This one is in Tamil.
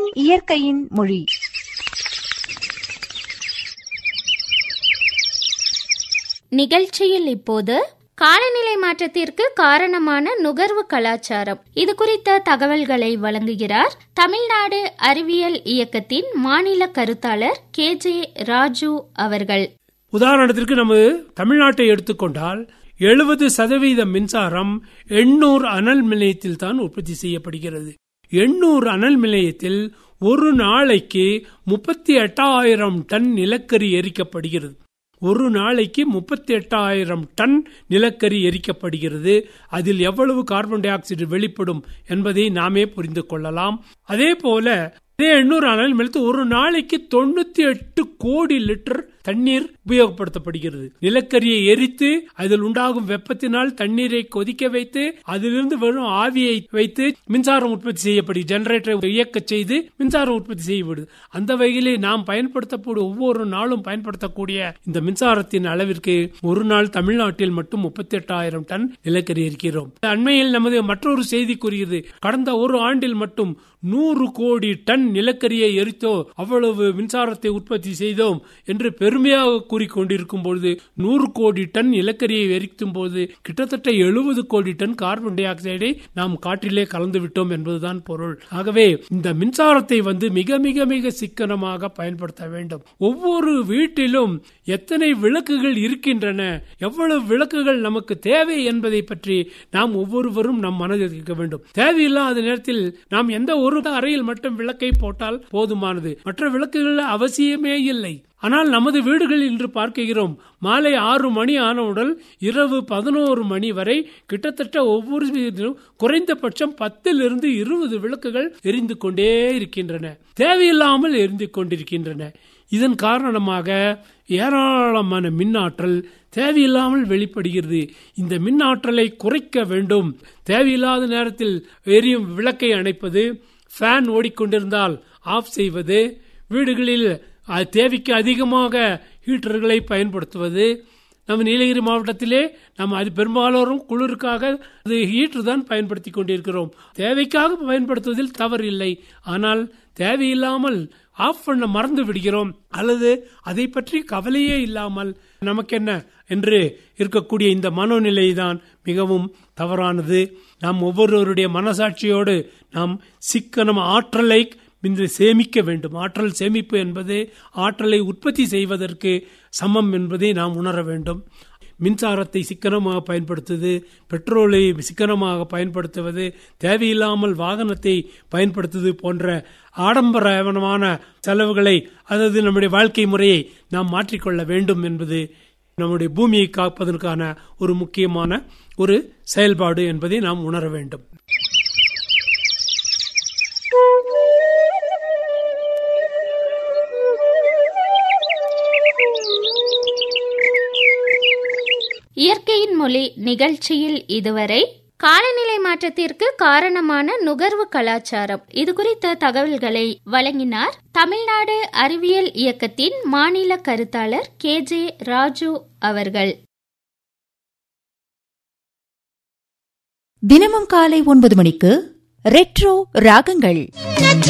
இயற்கையின் மொழி நிகழ்ச்சியில் இப்போது காலநிலை மாற்றத்திற்கு காரணமான நுகர்வு கலாச்சாரம் இது குறித்த தகவல்களை வழங்குகிறார் தமிழ்நாடு அறிவியல் இயக்கத்தின் மாநில கருத்தாளர் கே ஜே ராஜு அவர்கள் உதாரணத்திற்கு நம்ம தமிழ்நாட்டை எடுத்துக்கொண்டால் எழுபது சதவீத மின்சாரம் எண்ணூர் அனல் நிலையத்தில் தான் உற்பத்தி செய்யப்படுகிறது எண்ணூர் அனல் நிலையத்தில் ஒரு நாளைக்கு முப்பத்தி எட்டாயிரம் டன் நிலக்கரி எரிக்கப்படுகிறது ஒரு நாளைக்கு முப்பத்தி எட்டாயிரம் டன் நிலக்கரி எரிக்கப்படுகிறது அதில் எவ்வளவு கார்பன் டை ஆக்சைடு வெளிப்படும் என்பதை நாமே புரிந்து கொள்ளலாம் அதே போல அதே எண்ணூறு அனல் நிலையத்தில் ஒரு நாளைக்கு தொண்ணூத்தி எட்டு கோடி லிட்டர் தண்ணீர் உபயோகப்படுத்தப்படுகிறது நிலக்கரியை எரித்து அதில் உண்டாகும் வெப்பத்தினால் தண்ணீரை கொதிக்க வைத்து அதிலிருந்து வரும் ஆவியை வைத்து மின்சாரம் உற்பத்தி செய்யப்படும் ஜெனரேட்டரை இயக்க செய்து மின்சாரம் உற்பத்தி செய்யப்படுது அந்த வகையிலே நாம் பயன்படுத்தக்கூடிய ஒவ்வொரு நாளும் பயன்படுத்தக்கூடிய இந்த மின்சாரத்தின் அளவிற்கு ஒரு நாள் தமிழ்நாட்டில் மட்டும் முப்பத்தி எட்டாயிரம் டன் நிலக்கரி இருக்கிறோம் அண்மையில் நமது மற்றொரு செய்தி கூறுகிறது கடந்த ஒரு ஆண்டில் மட்டும் நூறு கோடி டன் நிலக்கரியை எரித்தோ அவ்வளவு மின்சாரத்தை உற்பத்தி செய்தோம் என்று பெருமையாக கூறிக்கொண்டிருக்கும் பொழுது நூறு கோடி டன் நிலக்கரியை எரிக்கும் போது கிட்டத்தட்ட எழுபது கோடி டன் கார்பன் டை ஆக்சைடை நாம் காற்றிலே கலந்து விட்டோம் என்பதுதான் பொருள் ஆகவே இந்த மின்சாரத்தை வந்து மிக மிக மிக சிக்கனமாக பயன்படுத்த வேண்டும் ஒவ்வொரு வீட்டிலும் எத்தனை விளக்குகள் இருக்கின்றன எவ்வளவு விளக்குகள் நமக்கு தேவை என்பதை பற்றி நாம் ஒவ்வொருவரும் நம் மனதில் இருக்க வேண்டும் தேவையில்லாத நேரத்தில் நாம் எந்த ஒரு அறையில் மட்டும் விளக்கை போட்டால் போதுமானது மற்ற விளக்குகள் அவசியமே இல்லை ஆனால் நமது வீடுகளில் இன்று பார்க்கிறோம் மாலை ஆறு மணி ஆனவுடன் இரவு பதினோரு மணி வரை கிட்டத்தட்ட ஒவ்வொரு வீட்டிலும் குறைந்தபட்சம் பத்திலிருந்து இருபது விளக்குகள் எரிந்து கொண்டே இருக்கின்றன தேவையில்லாமல் எரிந்து கொண்டிருக்கின்றன இதன் காரணமாக ஏராளமான மின்னாற்றல் தேவையில்லாமல் வெளிப்படுகிறது இந்த மின்னாற்றலை குறைக்க வேண்டும் தேவையில்லாத நேரத்தில் எரியும் விளக்கை அணைப்பது ஃபேன் ஓடிக்கொண்டிருந்தால் ஆஃப் செய்வது வீடுகளில் தேவைக்கு அதிகமாக ஹீட்டர்களை பயன்படுத்துவது நம்ம நீலகிரி மாவட்டத்திலே நம்ம அது பெரும்பாலோரும் குளிருக்காக அது ஹீட்டர் தான் பயன்படுத்தி கொண்டிருக்கிறோம் தேவைக்காக பயன்படுத்துவதில் தவறு இல்லை ஆனால் தேவையில்லாமல் ஆஃப் பண்ண மறந்து விடுகிறோம் அல்லது அதை பற்றி கவலையே இல்லாமல் நமக்கு என்ன என்று இருக்கக்கூடிய இந்த மனோநிலை தான் மிகவும் தவறானது நாம் ஒவ்வொருவருடைய மனசாட்சியோடு நாம் சிக்கனம் ஆற்றலை இன்று சேமிக்க வேண்டும் ஆற்றல் சேமிப்பு என்பது ஆற்றலை உற்பத்தி செய்வதற்கு சமம் என்பதை நாம் உணர வேண்டும் மின்சாரத்தை சிக்கனமாக பயன்படுத்துவது பெட்ரோலை சிக்கனமாக பயன்படுத்துவது தேவையில்லாமல் வாகனத்தை பயன்படுத்துவது போன்ற ஆடம்பரமான செலவுகளை அதாவது நம்முடைய வாழ்க்கை முறையை நாம் மாற்றிக்கொள்ள வேண்டும் என்பது நம்முடைய பூமியை காப்பதற்கான ஒரு முக்கியமான ஒரு செயல்பாடு என்பதை நாம் உணர வேண்டும் இயற்கையின் மொழி நிகழ்ச்சியில் இதுவரை காலநிலை மாற்றத்திற்கு காரணமான நுகர்வு கலாச்சாரம் இது குறித்த தகவல்களை வழங்கினார் தமிழ்நாடு அறிவியல் இயக்கத்தின் மாநில கருத்தாளர் கே ஜே ராஜு அவர்கள் தினமும் காலை ஒன்பது மணிக்கு ரெட்ரோ ராகங்கள்